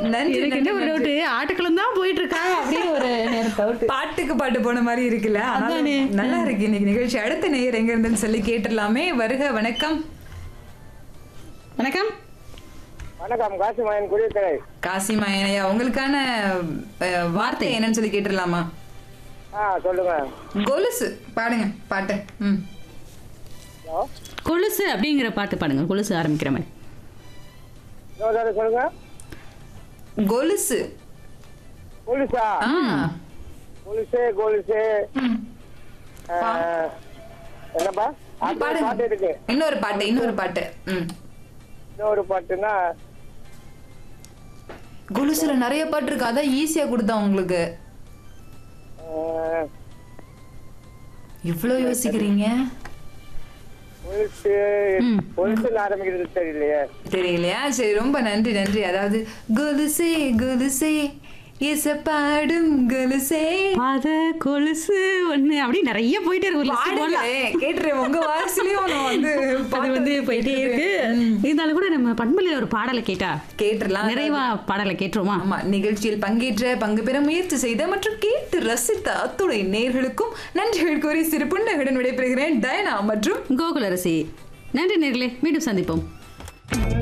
நன்றி எனக்கு என்ன ஒரு நன்றி, டவுட் ஆட்டுக்களம் தான் போயிட்டு இருக்கா அப்படின்னு ஒரு நேரம் டவுட் பாட்டுக்கு பாட்டு போன மாதிரி இருக்குல்ல ஆனாலும் அதானே. நல்லா இருக்கு இன்னைக்கு நிகழ்ச்சி அடுத்த நேயர் எங்க இருந்துன்னு சொல்லி கேட்டுடலாமே வருக வணக்கம் வணக்கம் வணக்கம் காசிமாயன் குடியக்கரை காசி மாயனையா உங்களுக்கான அஹ், வார்த்தை என்னன்னு சொல்லி கேட்டுடலாமா ஆ சொல்லுங்க கொலுசு பாடுங்க பாட்டு ம் ஹலோ கொலுசு அப்படிங்கிற பாட்டு பாடுங்க கொலுசு ஆரம்பிக்கிற மாதிரி இன்னொரு தடவை சொல்லுங்க கொலுசு போலீஸா ஆ போலீஸே போலீஸே ம். ஆ, என்னப்பா அது ஒரு பாட்டு பாடுங்க இருக்கு இன்னொரு பாட்டு இன்னொரு பாட்டு ம் இன்னொரு பாட்டுன்னா கொலுசுல நிறைய பாட்டு இருக்கு அதான் ஈஸியா கொடுத்தா உங்களுக்கு ஆ, இவ்ளோ யோசிக்கிறீங்க போலீஸ் ம். போலீஸ்ல ஆரம்பிக்கிறது தெரியலையே தெரியலையா சரி ரொம்ப நன்றி நன்றி அதாவது கொலுசே கொலுசே இச பாடும் கொலுசே அத கொலுசு ஒண்ணு அப்படி நிறைய போயிட்டே இருக்கு ஒரு list போடலாம். பாடுங்களேன் கேட்டுறேன் உங்க வாய்ஸ்லயும் நான் வந்து அது பாட்டு வந்து போயிட்டே இருக்கு இருந்தாலும் கூட நம்ம பண்பலையில ஒரு பாடலை கேட்டா கேட்டுறலாம் நிறைவா பாடலை கேட்டுருமா ஆமா நிகழ்ச்சியில் பங்கேற்ற பங்கு பெற முயற்சி செய்த மற்றும் கேட்டு ரசித்த அத்துணை நேர்களுக்கும் நன்றிகள் கூறி சிறு புன்னகையுடன் விடைபெறுகிறேன் டயனா மற்றும் கோகுலரசி நன்றி நேர்களே மீண்டும் சந்திப்போம்